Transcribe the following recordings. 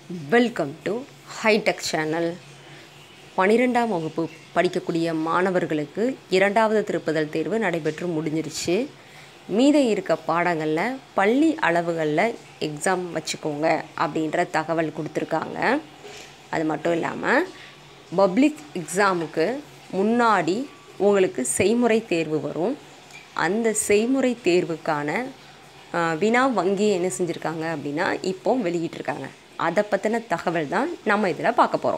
welcome to hitech channel பன்னிரெண்டாம் வகுப்பு படிக்கக்கூடிய மாணவர்களுக்கு இரண்டாவது திருப்புதல் தேர்வு நடைபெற்று முடிஞ்சிருச்சு மீத இருக்க பாடங்களில் பள்ளி அளவுகளில் எக்ஸாம் வச்சுக்கோங்க அப்படின்ற தகவல் கொடுத்துருக்காங்க அது மட்டும் இல்லாமல் பப்ளிக் எக்ஸாமுக்கு முன்னாடி உங்களுக்கு செய்முறை தேர்வு வரும் அந்த செய்முறை தேர்வுக்கான ஆஹ், வினா வங்கி என்ன செஞ்சுருக்காங்க அப்படின்னா இப்போ வெளியிட்டிருக்காங்க அதை பற்றின தகவல் தான் நம்ம இதில் பார்க்க போகிறோம்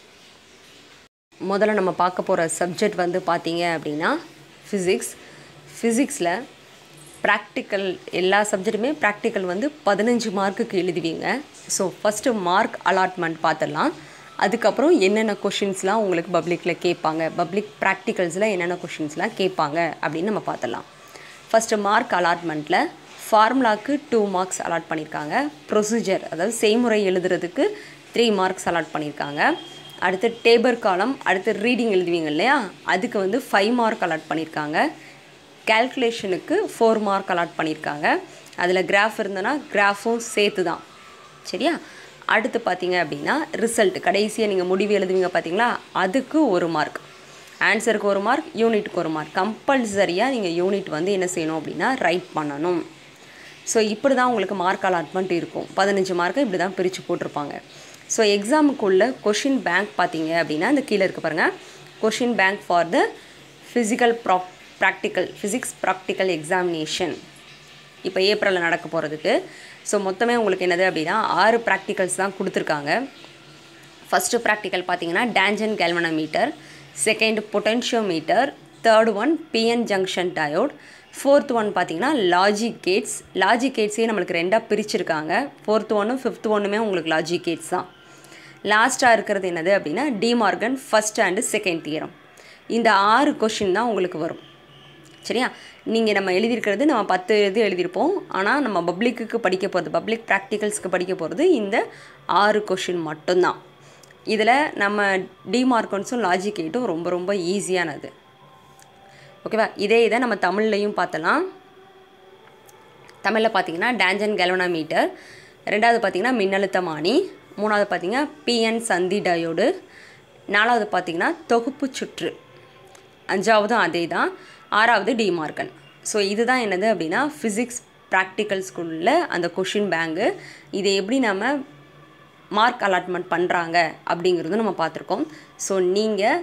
முதல்ல நம்ம பார்க்க போகிற சப்ஜெக்ட் வந்து பார்த்தீங்க அப்படின்னா ஃபிசிக்ஸ் ஃபிசிக்ஸில் ப்ராக்டிக்கல் எல்லா சப்ஜெக்ட்டுமே ப்ராக்டிக்கல் வந்து பதினஞ்சு மார்க்குக்கு எழுதுவீங்க ஸோ ஃபஸ்ட்டு மார்க் அலாட்மெண்ட் பார்த்துடலாம் அதுக்கப்புறம் என்னென்ன கொஷின்ஸ்லாம் உங்களுக்கு பப்ளிக்கில் கேட்பாங்க பப்ளிக் ப்ராக்டிகல்ஸில் என்னென்ன கொஷின்ஸ்லாம் கேட்பாங்க அப்படின்னு நம்ம பார்த்துடலாம் ஃபஸ்ட்டு மார்க் அலாட்மெண்ட்டில் ஃபார்முலாக்கு டூ மார்க்ஸ் அலாட் பண்ணியிருக்காங்க ப்ரொசீஜர் அதாவது செய்முறை எழுதுறதுக்கு த்ரீ மார்க்ஸ் அலாட் பண்ணியிருக்காங்க அடுத்து டேபர் காலம் அடுத்து ரீடிங் எழுதுவீங்க இல்லையா அதுக்கு வந்து ஃபைவ் மார்க் அலாட் பண்ணியிருக்காங்க கேல்குலேஷனுக்கு ஃபோர் மார்க் அலாட் பண்ணியிருக்காங்க அதில் கிராஃப் இருந்ததுன்னா கிராஃபும் சேர்த்து தான் சரியா அடுத்து பார்த்தீங்க அப்படின்னா ரிசல்ட் கடைசியாக நீங்கள் முடிவு எழுதுவீங்க பார்த்தீங்களா அதுக்கு ஒரு மார்க் ஆன்சருக்கு ஒரு மார்க் யூனிட்டுக்கு ஒரு மார்க் கம்பல்சரியாக நீங்கள் யூனிட் வந்து என்ன செய்யணும் அப்படின்னா ரைட் பண்ணணும் ஸோ இப்படி தான் உங்களுக்கு மார்க் அலாட்மெண்ட் இருக்கும் பதினஞ்சு மார்க்கை இப்படி தான் பிரித்து போட்டிருப்பாங்க ஸோ எக்ஸாமுக்குள்ள கொஷின் பேங்க் பார்த்தீங்க அப்படின்னா இந்த கீழே இருக்க பாருங்கள் question bank for the physical ப்ரா ப்ராக்டிக்கல் ஃபிசிக்ஸ் ப்ராக்டிக்கல் எக்ஸாமினேஷன் இப்போ ஏப்ரலில் நடக்க போகிறதுக்கு ஸோ மொத்தமே உங்களுக்கு என்னது அப்படின்னா ஆறு ப்ராக்டிகல்ஸ் தான் கொடுத்துருக்காங்க ஃபஸ்ட்டு ப்ராக்டிக்கல் பார்த்தீங்கன்னா tangent galvanometer second potentiometer third one PN junction diode fourth one பார்த்தீங்கன்னா லாஜிக் கேட்ஸ் லாஜிக் கேட்ஸே நம்மளுக்கு ரெண்டாக பிரிச்சிருக்காங்க ஃபோர்த் ஒன்னும் ஃபிஃப்த் ஒன்றுமே உங்களுக்கு லாஜிக் கேட்ஸ் தான் லாஸ்ட்டாக இருக்கிறது என்னது அப்படின்னா De Morgan first and second theorem இந்த ஆறு கொஷின் தான் உங்களுக்கு வரும் சரியா நீங்கள் நம்ம எழுதியிருக்கிறது நம்ம பத்து இது எழுதியிருப்போம் ஆனால் நம்ம பப்ளிக்குக்கு படிக்க போகிறது பப்ளிக் ப்ராக்டிகல்ஸ்க்கு படிக்க போகிறது இந்த ஆறு கொஷின் மட்டும்தான் இதில் நம்ம டிமார்க்கன்ஸும் லாஜிக் எயிட்டும் ரொம்ப ரொம்ப ஈஸியானது ஓகேவா இதே இதை நம்ம தமிழ்லையும் பார்த்தலாம் தமிழில் பார்த்தீங்கன்னா டேஞ்சன் கெலவனாமீட்டர் ரெண்டாவது பார்த்தீங்கன்னா மின்னழுத்தமானி மூணாவது பார்த்தீங்கன்னா பிஎன் சந்தி டயோடு நாலாவது பார்த்தீங்கன்னா தொகுப்பு சுற்று அஞ்சாவதும் அதே தான் ஆறாவது டிமார்கன் ஸோ இதுதான் என்னது அப்படின்னா ஃபிசிக்ஸ் ப்ராக்டிக்கல் ஸ்கூலில் அந்த கொஷின் பேங்கு இதை எப்படி நம்ம மார்க் அலாட்மெண்ட் பண்ணுறாங்க அப்படிங்கிறதும் நம்ம பார்த்துருக்கோம் ஸோ நீங்கள்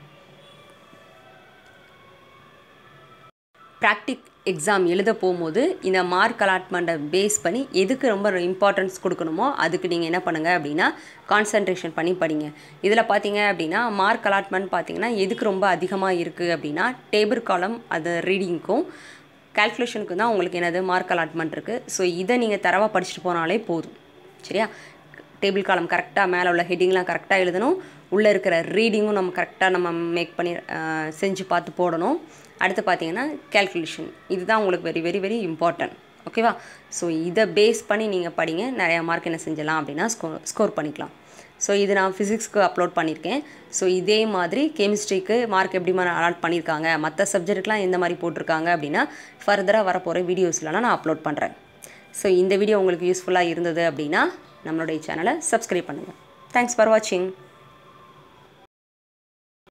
ப்ராக்டிக் எக்ஸாம் எழுத போகும்போது இந்த மார்க் அலாட்மெண்ட்டை பேஸ் பண்ணி எதுக்கு ரொம்ப இம்பார்ட்டன்ஸ் கொடுக்கணுமோ அதுக்கு நீங்கள் என்ன பண்ணுங்கள் அப்படின்னா கான்சன்ட்ரேஷன் பண்ணி படிங்க இதில் பார்த்தீங்க அப்படின்னா மார்க் அலாட்மெண்ட் பார்த்தீங்கன்னா எதுக்கு ரொம்ப அதிகமாக இருக்குது அப்படின்னா டேபிள் காலம் அது ரீடிங்க்கும் கால்குலேஷனுக்கு தான் உங்களுக்கு என்னது மார்க் அலாட்மெண்ட் இருக்குது ஸோ இதை நீங்கள் தரவாக படிச்சுட்டு போனாலே போதும் சரியா டேபிள் காலம் கரெக்டாக மேலே உள்ள ஹெட்டிங்லாம் கரெக்டாக எழுதணும் உள்ளே இருக்கிற ரீடிங்கும் நம்ம கரெக்டாக நம்ம மேக் பண்ணி அஹ், செஞ்சு பார்த்து போடணும் அடுத்து பார்த்தீங்கன்னா கேல்குலேஷன் இதுதான் உங்களுக்கு வெரி வெரி வெரி இம்பார்ட்டன்ட் ஓகேவா ஸோ இதை பேஸ் பண்ணி நீங்கள் படிங்க நிறையா மார்க் என்ன செஞ்சலாம் அப்படின்னா ஸ்கோர் ஸ்கோர் பண்ணிக்கலாம் ஸோ இது நான் ஃபிசிக்ஸ்க்கு அப்லோட் பண்ணியிருக்கேன் ஸோ இதே மாதிரி கெமிஸ்ட்ரிக்கு மார்க் எப்படி மாதிரி அலாட் பண்ணியிருக்காங்க மற்ற சப்ஜெக்ட்டுக்கெலாம் எந்த மாதிரி போட்டிருக்காங்க அப்படின்னா ஃபர்தராக வரப்போகிற வீடியோஸ்லாம் நான் அப்லோட் பண்ணுறேன் ஸோ இந்த வீடியோ உங்களுக்கு யூஸ்ஃபுல்லாக இருந்தது அப்படின்னா நம்மளுடைய சேனலை சப்ஸ்கிரைப் பண்ணுங்கள் தேங்க்ஸ் ஃபார் வாட்சிங்